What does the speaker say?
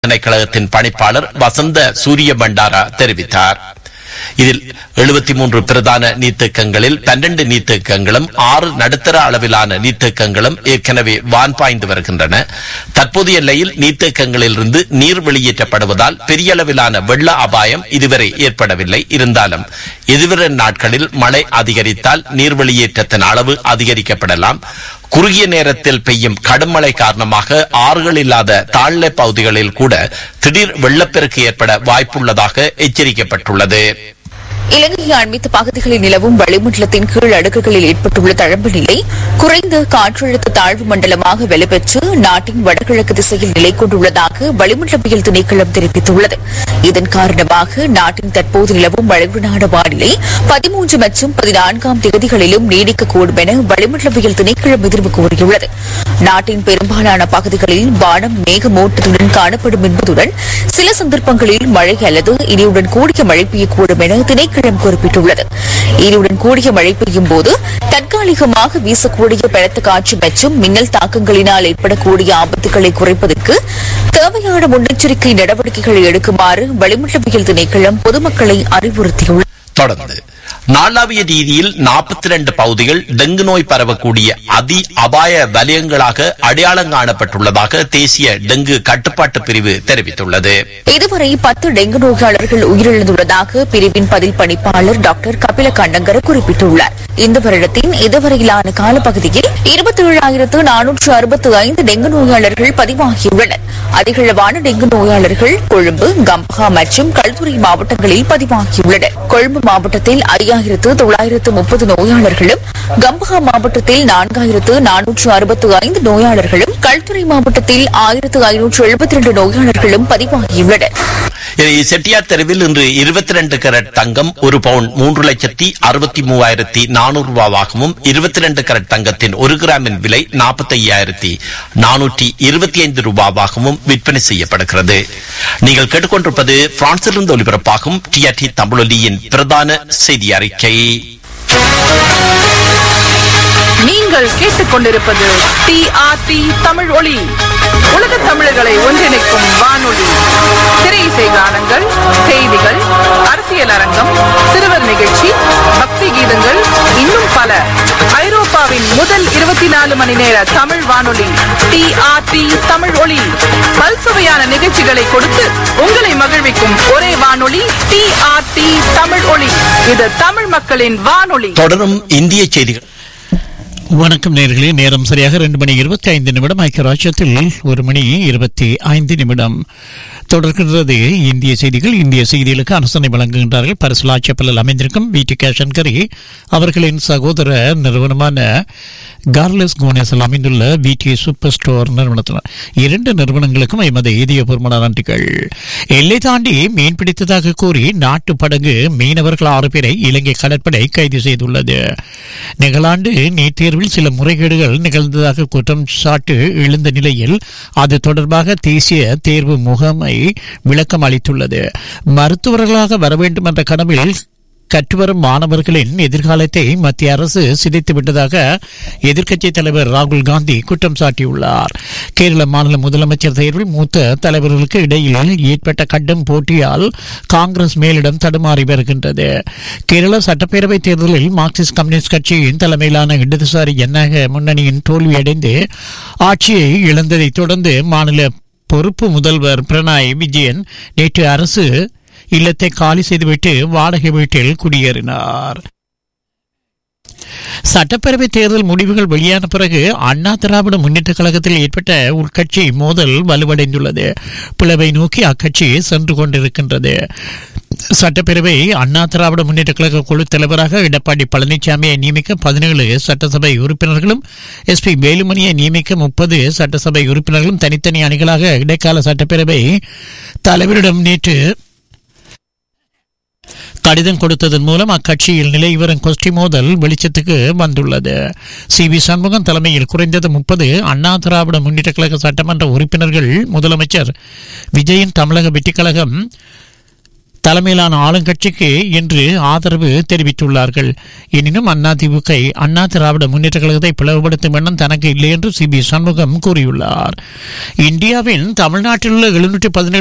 பல்கலைக்கழகத்தின் பணிப்பாளர் வசந்த சூரிய பண்டாரா தெரிவித்தார் இதில் எழுபத்தி மூன்று பிரதான நீர்த்தேக்கங்களில் பன்னெண்டு நீர்த்தேக்கங்களும் ஆறு நடுத்தர அளவிலான நீர்த்தேக்கங்களும் ஏற்கனவே வான் பாய்ந்து வருகின்றன தற்போதைய எல்லையில் நீர்த்தேக்கங்களிலிருந்து நீர் வெளியேற்றப்படுவதால் பெரிய அளவிலான வெள்ள அபாயம் இதுவரை ஏற்படவில்லை இருந்தாலும் எதிர்வரும் நாட்களில் மழை அதிகரித்தால் நீர் வெளியேற்றத்தின் அளவு அதிகரிக்கப்படலாம் குறுகிய நேரத்தில் பெய்யும் கடும் மழை காரணமாக ஆறுகள் இல்லாத தாழ்நிலை பகுதிகளில் கூட திடீர் வெள்ளப்பெருக்கு ஏற்பட வாய்ப்புள்ளதாக எச்சரிக்கப்பட்டுள்ளது இலங்கை அண்மித்த பகுதிகளில் நிலவும் வளிமண்டலத்தின் கீழ் அடுக்குகளில் ஏற்பட்டுள்ள தழம்பு நிலை குறைந்த காற்றழுத்த தாழ்வு மண்டலமாக வலுப்பெற்று நாட்டின் வடகிழக்கு திசையில் நிலை கொண்டுள்ளதாக வளிமண்டலவியல் திணைக்களம் தெரிவித்துள்ளது இதன் காரணமாக நாட்டின் தற்போது நிலவும் வளைகுடான வானிலை பதிமூன்று மற்றும் பதினான்காம் தேதிகளிலும் நீடிக்கக்கூடும் என வளிமண்டலவியல் திணைக்களம் எதிர்வு கூறியுள்ளது நாட்டின் பெரும்பாலான பகுதிகளில் வானம் மேகமூட்டத்துடன் காணப்படும் என்பதுடன் சில சந்தர்ப்பங்களில் மழை அல்லது இடியுடன் கூடிய மழை பெய்யக்கூடும் என திணைக்களம் குறிப்பிட்டுள்ளது இடியுடன் கூடிய மழை பெய்யும் போது தற்காலிகமாக வீசக்கூடிய பலத்த காற்று மற்றும் மின்னல் தாக்கங்களினால் ஏற்படக்கூடிய ஆபத்துகளை குறைப்பதற்கு தேவையான முன்னெச்சரிக்கை நடவடிக்கைகளை எடுக்குமாறு வளிமண்டலவியல் திணைக்களம் பொதுமக்களை அறிவுறுத்தியுள்ளது தொடர்ந்து நாளாவிய ரீதியில் நாற்பத்தி ரெண்டு பகுதிகள் டெங்கு நோய் பரவக்கூடிய அதி அபாய வலயங்களாக அடையாளம் காணப்பட்டுள்ளதாக தேசிய டெங்கு கட்டுப்பாட்டு பிரிவு தெரிவித்துள்ளது இதுவரை பத்து டெங்கு நோயாளர்கள் உயிரிழந்துள்ளதாக பிரிவின் பதில் பணிப்பாளர் டாக்டர் கபில கண்டங்கர குறிப்பிட்டுள்ளார் இந்த வருடத்தின் இதுவரையிலான காலப்பகுதியில் இருபத்தி ஏழாயிரத்து நானூற்று அறுபத்து ஐந்து டெங்கு நோயாளர்கள் பதிவாகியுள்ளனர் அதிகளவான டெங்கு நோயாளர்கள் கொழும்பு கம்பஹா மற்றும் கல்துறை மாவட்டங்களில் பதிவாகியுள்ளனர் கொழும்பு மாவட்டத்தில் ஐயாயிரத்து தொள்ளாயிரத்து முப்பது நோயாளர்களும் கம்பஹா மாவட்டத்தில் நான்காயிரத்து நானூற்று அறுபத்து ஐந்து நோயாளர்களும் கல்துறை மாவட்டத்தில் ஆயிரத்து ஐநூற்று எழுபத்தி இரண்டு நோயாளர்களும் பதிவாகியுள்ளனர் இனி செட்டியார் தெருவில் இன்று இருபத்தி ரெண்டு கரட் தங்கம் ஒரு பவுன் மூன்று லட்சத்தி அறுபத்தி மூவாயிரத்தி நானூறு ரூபாவாகவும் இருபத்தி ரெண்டு கரட் தங்கத்தின் ஒரு கிராமின் விலை நாற்பத்தி ஐயாயிரத்தி நானூற்றி இருபத்தி ஐந்து ரூபாவாகவும் விற்பனை செய்யப்படுகிறது நீங்கள் கேட்டுக்கொண்டிருப்பது பிரான்சிலிருந்து ஒலிபரப்பாகும் டிஆர்டி தமிழொலியின் பிரதான செய்தி அறிக்கை நீங்கள் கேட்டுக்கொண்டிருப்பது டிஆர்டி தமிழ் ஒளி உலக தமிழர்களை ஒன்றிணைக்கும் வானொலி திரை இசை கானங்கள் செய்திகள் அரசியல் அரங்கம் சிறுவர் நிகழ்ச்சி பக்தி கீதங்கள் இன்னும் பல ஐரோப்பாவின் முதல் இருபத்தி நாலு மணி நேர தமிழ் வானொலி டிஆர்டி தமிழ் ஒளி பல்சுவையான நிகழ்ச்சிகளை கொடுத்து உங்களை மகிழ்விக்கும் ஒரே வானொலி டிஆர்டி தமிழ் ஒளி இது தமிழ் மக்களின் வானொலி தொடரும் இந்திய செய்திகள் வணக்கம் நேர்களே நேரம் சரியாக ரெண்டு மணி இருபத்தி ஐந்து நிமிடம் ஐக்கிய ராஜ்யத்தில் ஒரு மணி இருபத்தி ஐந்து நிமிடம் தொடர்கின்றது இந்திய செய்திகள் இந்திய செய்திகளுக்கு அரசனை வழங்குகின்றார்கள் பரிசுலாச்சப்பலில் அமைந்திருக்கும் டி கேஷன்கரி அவர்களின் சகோதர நிறுவனமான கார்லஸ் கோனேஸில் அமைந்துள்ள டி சூப்பர் ஸ்டோர் நிறுவனத்தினர் இரண்டு நிறுவனங்களுக்கும் எமது இதயபூர்வமான நன்றிகள் எல்லை தாண்டி மீன் பிடித்ததாக கூறி நாட்டு படகு மீனவர்கள் ஆறு பேரை இலங்கை கடற்படை கைது செய்துள்ளது நிகழாண்டு நீட் தேர்வில் சில முறைகேடுகள் நிகழ்ந்ததாக குற்றம் சாட்டு எழுந்த நிலையில் அது தொடர்பாக தேசிய தேர்வு முகமை விளக்கம் அளித்துள்ளது மருத்துவர்களாக வர வேண்டும் என்ற கனவில் கற்றுவரும் மாணவர்களின் எதிர்காலத்தை மத்திய அரசு சிதைத்து விட்டதாக எதிர்க்கட்சி தலைவர் ராகுல் காந்தி குற்றம் சாட்டியுள்ளார் கேரள மாநில முதலமைச்சர் தேர்வில் மூத்த தலைவர்களுக்கு இடையில் ஏற்பட்ட கடும் போட்டியால் காங்கிரஸ் மேலிடம் தடுமாறி வருகின்றது கேரள சட்டப்பேரவை தேர்தலில் மார்க்சிஸ்ட் கம்யூனிஸ்ட் கட்சியின் தலைமையிலான இடதுசாரி ஜனநாயக முன்னணியின் தோல்வியடைந்து ஆட்சியை இழந்ததைத் தொடர்ந்து மாநில பொறுப்பு முதல்வர் பிரணாய் விஜயன் நேற்று அரசு இல்லத்தை காலி செய்துவிட்டு வாடகை வீட்டில் குடியேறினார் சட்டப்பேரவை தேர்தல் முடிவுகள் வெளியான பிறகு அண்ணா திராவிட முன்னேற்ற கழகத்தில் ஏற்பட்ட உள்கட்சி மோதல் வலுவடைந்துள்ளது பிளவை நோக்கி அக்கட்சி சென்று கொண்டிருக்கின்றது சட்டப்பேரவை அண்ணா திராவிட முன்னேற்ற கழக குழு தலைவராக எடப்பாடி பழனிசாமியை நியமிக்க பதினேழு சட்டசபை உறுப்பினர்களும் எஸ் பி வேலுமணியை நியமிக்க முப்பது சட்டசபை உறுப்பினர்களும் தனித்தனி அணிகளாக இடைக்கால சட்டப்பேரவை தலைவரிடம் நேற்று கடிதம் கொடுத்ததன் மூலம் அக்கட்சியில் நிலை வரும் கோஷ்டி மோதல் வெளிச்சத்துக்கு வந்துள்ளது சி வி சண்முகம் தலைமையில் குறைந்தது முப்பது அண்ணா திராவிட முன்னேற்ற கழக சட்டமன்ற உறுப்பினர்கள் முதலமைச்சர் விஜயின் தமிழக வெற்றிக் கழகம் தலைமையிலான ஆளுங்கட்சிக்கு இன்று ஆதரவு தெரிவித்துள்ளார்கள் எனினும் அதிமுக அண்ணா திராவிட முன்னேற்ற கழகத்தை பிளவுபடுத்தும் எண்ணம் தனக்கு இல்லை என்று சி பி சண்முகம் கூறியுள்ளார் இந்தியாவின் தமிழ்நாட்டில் உள்ள எழுநூற்றி பதினேழு